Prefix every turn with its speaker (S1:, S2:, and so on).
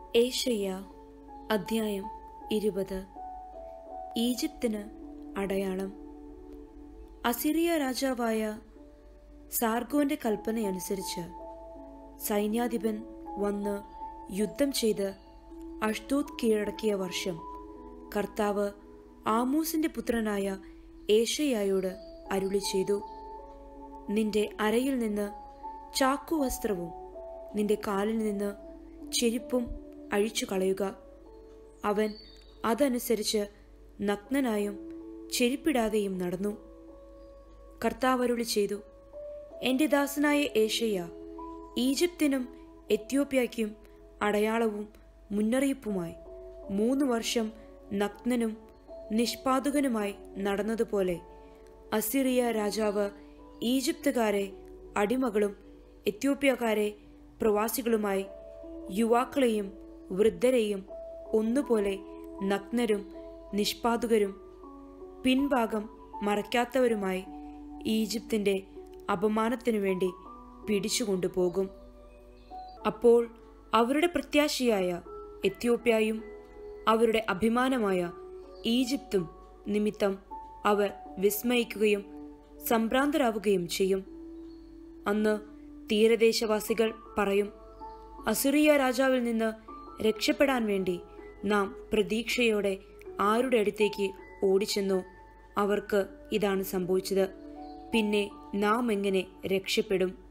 S1: Asia അധ്യായം ഇരുപത് ഈജിപ്തിന് അടയാളം അസിറിയ രാജാവായ സാർഗോന്റെ കൽപ്പനയനുസരിച്ച് സൈന്യാധിപൻ വന്ന് യുദ്ധം ചെയ്ത് അഷ്ദോദ് കീഴടക്കിയ വർഷം കർത്താവ് ആമൂസിന്റെ പുത്രനായ ഏഷയായോട് അരുളി ചെയ്തു നിന്റെ അരയിൽ നിന്ന് ചാക്കുവസ്ത്രവും നിന്റെ കാലിൽ നിന്ന് ചെരുപ്പും അഴിച്ചു കളയുക അവൻ അതനുസരിച്ച് നഗ്നനായും ചെരുപ്പിടാതെയും നടന്നു കർത്താവരുളി ചെയ്തു എന്റെ ദാസനായ ഏഷയ ഈജിപ്തിനും എത്യോപ്യയ്ക്കും അടയാളവും മുന്നറിയിപ്പുമായി മൂന്ന് വർഷം നഗ്നനും നിഷ്പാതുകനുമായി നടന്നതുപോലെ അസിറിയ രാജാവ് ഈജിപ്തുകാരെ അടിമകളും എത്യോപ്യക്കാരെ പ്രവാസികളുമായി യുവാക്കളെയും വൃദ്ധരെയും ഒന്നുപോലെ നഗ്നരും നിഷ്പാതുകരും പിൻഭാഗം മറയ്ക്കാത്തവരുമായി ഈജിപ്തിന്റെ അപമാനത്തിനു വേണ്ടി പിടിച്ചുകൊണ്ടുപോകും അപ്പോൾ അവരുടെ പ്രത്യാശയായ എത്യോപ്യയും അവരുടെ അഭിമാനമായ ഈജിപ്തും നിമിത്തം അവർ വിസ്മയിക്കുകയും സംഭ്രാന്തരാവുകയും ചെയ്യും അന്ന് തീരദേശവാസികൾ പറയും അസുറിയ രാജാവിൽ നിന്ന് രക്ഷപ്പെടാൻ വേണ്ടി നാം പ്രതീക്ഷയോടെ ആരുടെ അടുത്തേക്ക് ഓടിച്ചെന്നോ അവർക്ക് ഇതാണ് സംഭവിച്ചത് പിന്നെ നാം എങ്ങനെ രക്ഷപ്പെടും